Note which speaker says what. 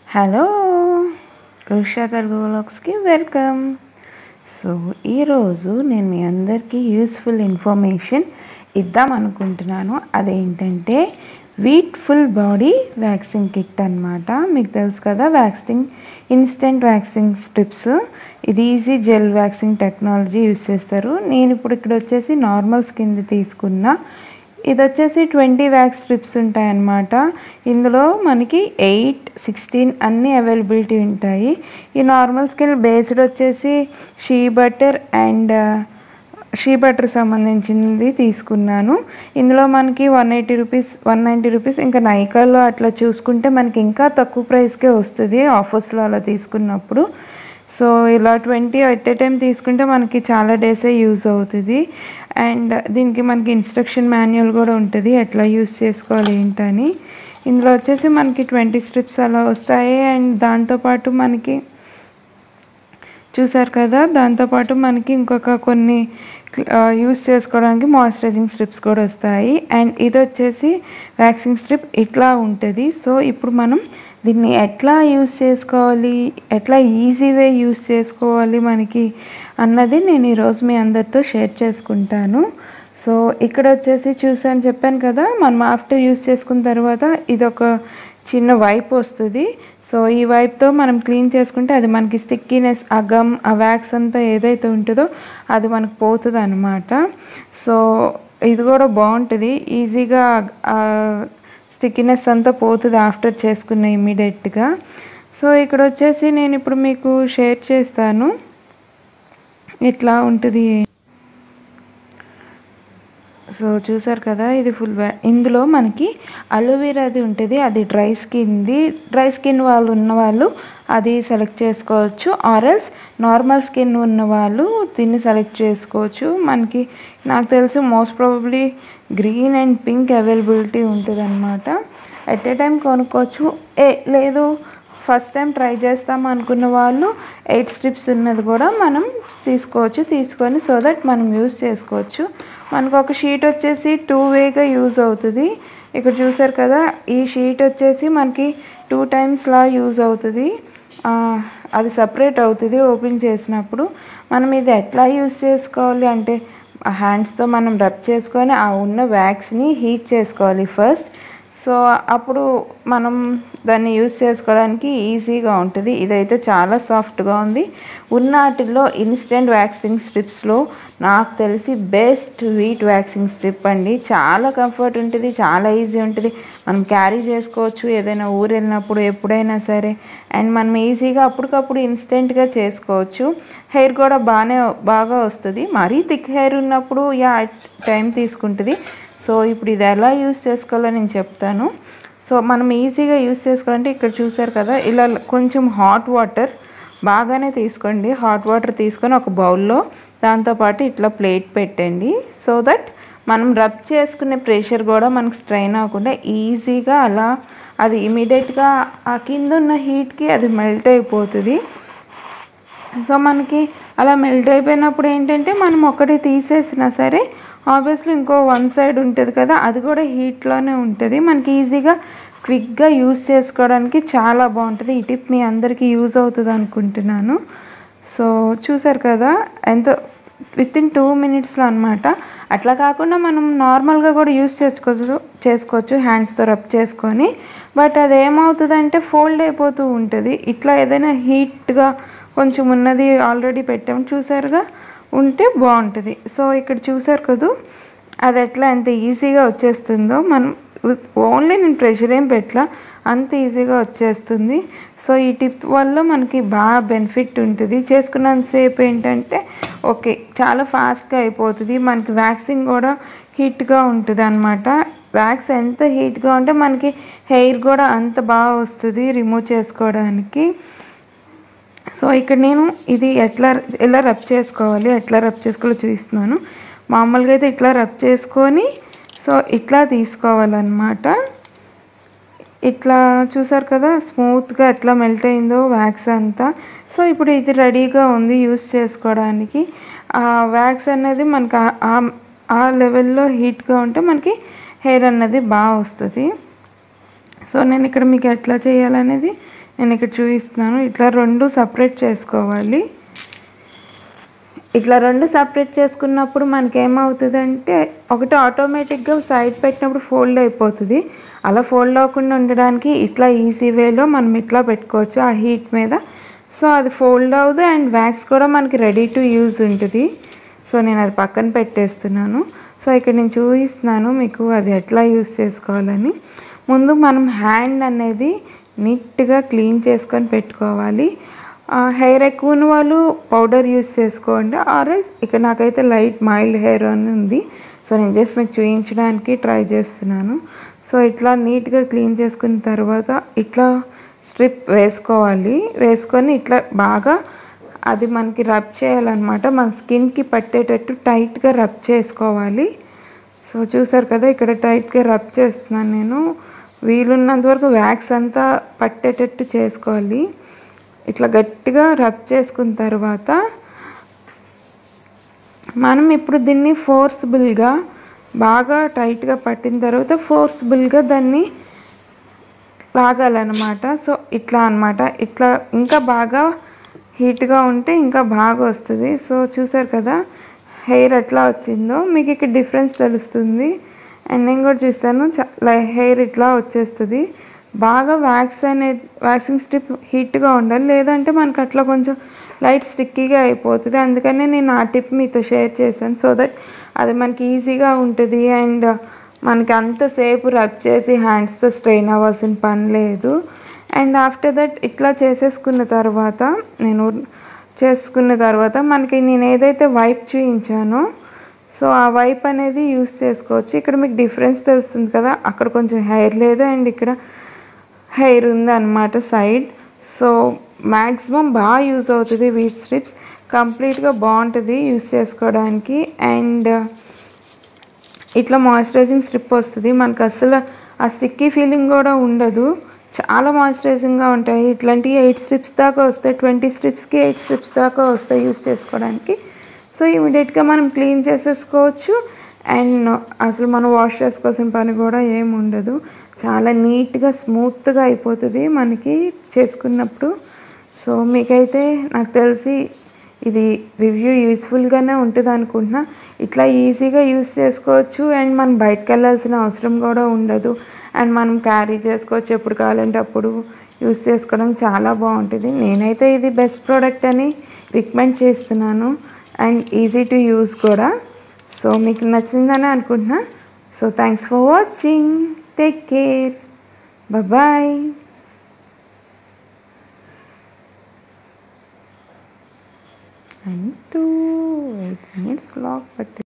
Speaker 1: hello Rusha Telugu వ్లాగ్స్కి welcome so ఈరోజు నేను మీ అందరికీ యూస్ఫుల్ ఇన్ఫర్మేషన్ ఇద్దాం అనుకుంటున్నాను అదేంటంటే Veet full body waxing kit అనమాట మీకు తెలుసు కదా వ్యాక్సింగ్ ఇన్స్టెంట్ వ్యాక్సింగ్ స్ట్రిప్స్ ఇది easy gel waxing technology use చేస్తారు నేను ఇప్పుడు ఇక్కడ వచ్చేసి నార్మల్ స్కిన్ తీసుకున్నా ఇది వచ్చేసి ట్వంటీ వ్యాక్స్ స్ట్రిప్స్ ఉంటాయన్నమాట ఇందులో మనకి ఎయిట్ సిక్స్టీన్ అన్నీ అవైలబిలిటీ ఉంటాయి ఈ నార్మల్ స్కిన్ బేస్డ్ వచ్చేసి shea butter and shea butter సంబంధించింది తీసుకున్నాను ఇందులో మనకి one eighty rupees one ninety rupees ఇంకా నైకాలో అట్లా చూసుకుంటే మనకి ఇంకా తక్కువ ప్రైస్కే వస్తుంది ఆఫర్స్లో అలా తీసుకున్నప్పుడు సో ఇలా ట్వంటీ ఎట్ ఏ టైం తీసుకుంటే మనకి చాలా డేసే యూజ్ అవుతుంది అండ్ దీనికి మనకి ఇన్స్ట్రక్షన్ మాన్యువల్ కూడా ఉంటుంది ఎట్లా యూజ్ చేసుకోవాలి ఏంటని ఇందులో వచ్చేసి మనకి ట్వంటీ స్ట్రిప్స్ అలా వస్తాయి అండ్ దాంతోపాటు మనకి చూసారు కదా దాంతోపాటు మనకి ఇంకొక కొన్ని యూస్ చేసుకోవడానికి మాయిశ్చరైజింగ్ స్ట్రిప్స్ కూడా వస్తాయి అండ్ ఇది వచ్చేసి వ్యాక్సింగ్ స్ట్రిప్ ఇట్లా ఉంటుంది సో ఇప్పుడు మనం దీన్ని ఎట్లా యూస్ చేసుకోవాలి ఎట్లా ఈజీ వే యూస్ చేసుకోవాలి మనకి అన్నది నేను ఈరోజు మీ అందరితో షేర్ చేసుకుంటాను సో ఇక్కడ వచ్చేసి చూసాను చెప్పాను కదా మనం ఆఫ్టర్ యూస్ చేసుకున్న తర్వాత ఇది ఒక చిన్న వైప్ వస్తుంది సో ఈ వైప్తో మనం క్లీన్ చేసుకుంటే అది మనకి స్టిక్కీనెస్ ఆ గమ్ ఆ వ్యాక్స్ అంతా ఏదైతే ఉంటుందో అది మనకు పోతుంది అనమాట సో ఇది కూడా బాగుంటుంది ఈజీగా స్టిక్కీనెస్ అంతా పోతుంది ఆఫ్టర్ చేసుకున్న ఇమీడియట్గా సో ఇక్కడ వచ్చేసి నేను ఇప్పుడు మీకు షేర్ చేస్తాను ఇట్లా ఉంటుంది సో చూసారు కదా ఇది ఫుల్ ఇందులో మనకి అలోవెరాది ఉంటుంది అది డ్రై స్కిన్ది డ్రై స్కిన్ వాళ్ళు ఉన్న వాళ్ళు అది సెలెక్ట్ చేసుకోవచ్చు ఆర్ఎల్స్ నార్మల్ స్కిన్ ఉన్న వాళ్ళు దీన్ని సెలెక్ట్ చేసుకోవచ్చు మనకి నాకు తెలిసి most probably green and pink availability ఉంటుంది అనమాట ఎట్ ఏ టైం కొనుక్కోవచ్చు ఏ లేదు ఫస్ట్ టైం ట్రై చేస్తాం అనుకున్న వాళ్ళు ఎయిట్ స్ట్రిప్స్ ఉన్నది కూడా మనం తీసుకోవచ్చు తీసుకొని సో దట్ మనం యూస్ చేసుకోవచ్చు మనకు ఒక షీట్ వచ్చేసి టూ వేగా యూజ్ అవుతుంది ఇక్కడ చూసారు కదా ఈ షీట్ వచ్చేసి మనకి టూ టైమ్స్లా యూజ్ అవుతుంది అది సపరేట్ అవుతుంది ఓపెన్ చేసినప్పుడు మనం ఇది ఎట్లా యూజ్ చేసుకోవాలి అంటే హ్యాండ్స్తో మనం రబ్ చేసుకొని ఆ ఉన్న వ్యాక్స్ని హీట్ చేసుకోవాలి ఫస్ట్ సో అప్పుడు మనం దాన్ని యూస్ చేసుకోవడానికి ఈజీగా ఉంటుంది ఇదైతే చాలా సాఫ్ట్గా ఉంది ఉన్న వాటిల్లో ఇన్స్టెంట్ వ్యాక్సింగ్ స్ట్రిప్స్లో నాకు తెలిసి బెస్ట్ వీట్ వ్యాక్సింగ్ స్ట్రిప్ అండి చాలా కంఫర్ట్ ఉంటుంది చాలా ఈజీ ఉంటుంది మనం క్యారీ చేసుకోవచ్చు ఏదైనా ఊరు వెళ్ళినప్పుడు ఎప్పుడైనా సరే అండ్ మనం ఈజీగా అప్పటికప్పుడు ఇన్స్టెంట్గా చేసుకోవచ్చు హెయిర్ కూడా బాగానే బాగా వస్తుంది మరీ థిక్ హెయిర్ ఉన్నప్పుడు యా టైం తీసుకుంటుంది సో ఇప్పుడు ఇది ఎలా యూస్ చేసుకోవాలో నేను చెప్తాను సో మనం ఈజీగా యూస్ చేసుకోవాలంటే ఇక్కడ చూసారు కదా ఇలా కొంచెం హాట్ వాటర్ బాగానే తీసుకోండి హాట్ వాటర్ తీసుకొని ఒక బౌల్లో దాంతోపాటు ఇట్లా ప్లేట్ పెట్టండి సో దట్ మనం రబ్ చేసుకునే ప్రెషర్ కూడా మనకు స్ట్రైన్ అవ్వకుండా ఈజీగా అలా అది ఇమీడియట్గా ఆ కింద ఉన్న హీట్కి అది మెల్ట్ అయిపోతుంది సో మనకి అలా మెల్ట్ అయిపోయినప్పుడు ఏంటంటే మనం ఒకటి తీసేసినా సరే ఆబ్వియస్లీ ఇంకో వన్ సైడ్ ఉంటుంది కదా అది కూడా హీట్లోనే ఉంటుంది మనకి ఈజీగా క్విక్గా యూస్ చేసుకోవడానికి చాలా బాగుంటుంది ఈ టిప్ మీ అందరికీ యూజ్ అవుతుంది అనుకుంటున్నాను సో చూసారు కదా ఎంతో విత్ ఇన్ టూ మినిట్స్లో అనమాట అట్లా కాకుండా మనం నార్మల్గా కూడా యూస్ చేసుకోవచ్చు చేసుకోవచ్చు హ్యాండ్స్తో రబ్ చేసుకొని బట్ అది ఏమవుతుందంటే ఫోల్డ్ అయిపోతూ ఉంటుంది ఇట్లా ఏదైనా హీట్గా కొంచెం ఉన్నది ఆల్రెడీ పెట్టాము చూసారుగా ఉంటే బాగుంటుంది సో ఇక్కడ చూసారు కదా అది ఎట్లా ఎంత ఈజీగా వచ్చేస్తుందో మనం ఓన్లీ నేను ప్రెషర్ ఏం పెట్టలా అంత ఈజీగా వచ్చేస్తుంది సో ఈ టిప్ వల్ల మనకి బాగా బెనిఫిట్ ఉంటుంది చేసుకున్నంతసేపు ఏంటంటే ఓకే చాలా ఫాస్ట్గా అయిపోతుంది మనకి వ్యాక్సింగ్ కూడా హీట్గా ఉంటుంది అనమాట వ్యాక్స్ ఎంత హీట్గా ఉంటే మనకి హెయిర్ కూడా అంత బాగా వస్తుంది రిమూవ్ చేసుకోవడానికి సో ఇక్కడ నేను ఇది ఎట్లా ఎలా రబ్ చేసుకోవాలి ఎట్లా రబ్ చేసుకోవాలో చూపిస్తున్నాను మామూలుగా అయితే ఇట్లా రబ్ చేసుకొని సో ఇట్లా తీసుకోవాలన్నమాట ఇట్లా చూసారు కదా స్మూత్గా ఎట్లా మెల్ట్ అయిందో వ్యాక్స్ అంతా సో ఇప్పుడు ఇది రెడీగా ఉంది యూస్ చేసుకోవడానికి ఆ వ్యాక్స్ అనేది మనకి ఆ లెవెల్లో హీట్గా ఉంటే మనకి హెయిర్ అన్నది బాగా వస్తుంది సో నేను ఇక్కడ మీకు ఎట్లా చేయాలనేది నేను ఇక్కడ చూపిస్తున్నాను ఇట్లా రెండు సపరేట్ చేసుకోవాలి ఇట్లా రెండు సపరేట్ చేసుకున్నప్పుడు మనకి ఏమవుతుందంటే ఒకటి ఆటోమేటిక్గా సైడ్ పెట్టినప్పుడు ఫోల్డ్ అయిపోతుంది అలా ఫోల్డ్ అవ్వకుండా ఉండడానికి ఇట్లా ఈజీ వేలో మనం ఇట్లా పెట్టుకోవచ్చు ఆ హీట్ మీద సో అది ఫోల్డ్ అవ్వదు అండ్ వ్యాక్స్ కూడా మనకి రెడీ టు యూజ్ ఉంటుంది సో నేను అది పక్కన పెట్టేస్తున్నాను సో ఇక్కడ నేను చూపిస్తున్నాను మీకు అది ఎట్లా యూస్ చేసుకోవాలని ముందు మనం హ్యాండ్ అనేది నీట్గా క్లీన్ చేసుకొని పెట్టుకోవాలి హెయిర్ ఎక్కువ ఉన్న వాళ్ళు పౌడర్ యూస్ చేసుకోండి ఆర్ఎల్స్ ఇక్కడ నాకైతే లైట్ మైల్డ్ హెయిర్ అని ఉంది సో నేను జస్ట్ మీకు చూపించడానికి ట్రై చేస్తున్నాను సో ఇట్లా నీట్గా క్లీన్ చేసుకున్న తర్వాత ఇట్లా స్ట్రిప్ వేసుకోవాలి వేసుకొని ఇట్లా బాగా అది మనకి రబ్ చేయాలన్నమాట మన స్కిన్కి పట్టేటట్టు టైట్గా రబ్ చేసుకోవాలి సో చూసారు కదా ఇక్కడ టైట్గా రబ్ చేస్తున్నాను నేను వీలున్నంత వరకు వ్యాక్స్ అంతా పట్టేటట్టు చేసుకోవాలి ఇట్లా గట్టిగా రబ్ చేసుకున్న తర్వాత మనం ఇప్పుడు దీన్ని ఫోర్స్బుల్గా బాగా టైట్గా పట్టిన తర్వాత ఫోర్స్బుల్గా దాన్ని లాగాలన్నమాట సో ఇట్లా అన్నమాట ఇట్లా ఇంకా బాగా హీట్గా ఉంటే ఇంకా బాగా వస్తుంది సో చూసారు కదా హెయిర్ ఎట్లా వచ్చిందో మీకు ఇక్కడ డిఫరెన్స్ తెలుస్తుంది అండ్ నేను కూడా చూస్తాను చాలా హెయిర్ ఇట్లా వచ్చేస్తుంది బాగా వ్యాక్స్ అనేది వ్యాక్సింగ్ స్ట్రిప్ హీట్గా ఉండాలి లేదంటే మనకు అట్లా కొంచెం లైట్ స్టిక్కీగా అయిపోతుంది అందుకనే నేను ఆ టిప్ మీతో షేర్ చేశాను సో దట్ అది మనకి ఈజీగా ఉంటుంది అండ్ మనకి అంతసేపు రబ్ చేసి హ్యాండ్స్తో స్ట్రెయిన్ అవ్వాల్సిన పని లేదు అండ్ ఆఫ్టర్ దట్ ఇట్లా చేసేసుకున్న తర్వాత నేను చేసుకున్న తర్వాత మనకి నేను ఏదైతే వైప్ చూపించానో సో ఆ వైప్ అనేది యూస్ చేసుకోవచ్చు ఇక్కడ మీకు డిఫరెన్స్ తెలుస్తుంది కదా అక్కడ కొంచెం హెయిర్ లేదు అండ్ ఇక్కడ హెయిర్ ఉంది అనమాట సైడ్ సో మ్యాక్సిమం బాగా యూజ్ అవుతుంది వీట్ స్ట్రిప్స్ కంప్లీట్గా బాగుంటుంది యూస్ చేసుకోవడానికి అండ్ ఇట్లా మాయిశ్చరైజింగ్ స్ట్రిప్ వస్తుంది మనకు అసలు ఆ స్టిక్కీ ఫీలింగ్ కూడా ఉండదు చాలా మాయిశ్చరైజింగ్గా ఉంటాయి ఇట్లాంటి ఎయిట్ స్ట్రిప్స్ దాకా వస్తాయి ట్వంటీ స్ట్రిప్స్కి ఎయిట్ స్ట్రిప్స్ దాకా వస్తాయి యూస్ చేసుకోవడానికి సో ఇమీడియట్గా మనం క్లీన్ చేసేసుకోవచ్చు అండ్ అసలు మనం వాష్ చేసుకోవాల్సిన పని కూడా ఏమి ఉండదు చాలా నీట్గా స్మూత్గా అయిపోతుంది మనకి చేసుకున్నప్పుడు సో మీకైతే నాకు తెలిసి ఇది రివ్యూ యూస్ఫుల్గానే ఉంటుంది అనుకుంటున్నా ఇట్లా ఈజీగా యూస్ చేసుకోవచ్చు అండ్ మనం బయటకు వెళ్ళాల్సిన అవసరం కూడా ఉండదు అండ్ మనం క్యారీ చేసుకోవచ్చు ఎప్పుడు కావాలంటే అప్పుడు యూస్ చేసుకోవడం చాలా బాగుంటుంది నేనైతే ఇది బెస్ట్ ప్రోడక్ట్ అని రికమెండ్ చేస్తున్నాను అండ్ ఈజీ టు యూస్ కూడా సో మీకు నచ్చిందని అనుకుంటున్నా so thanks for watching take care bye and two eight minutes blog పట్టి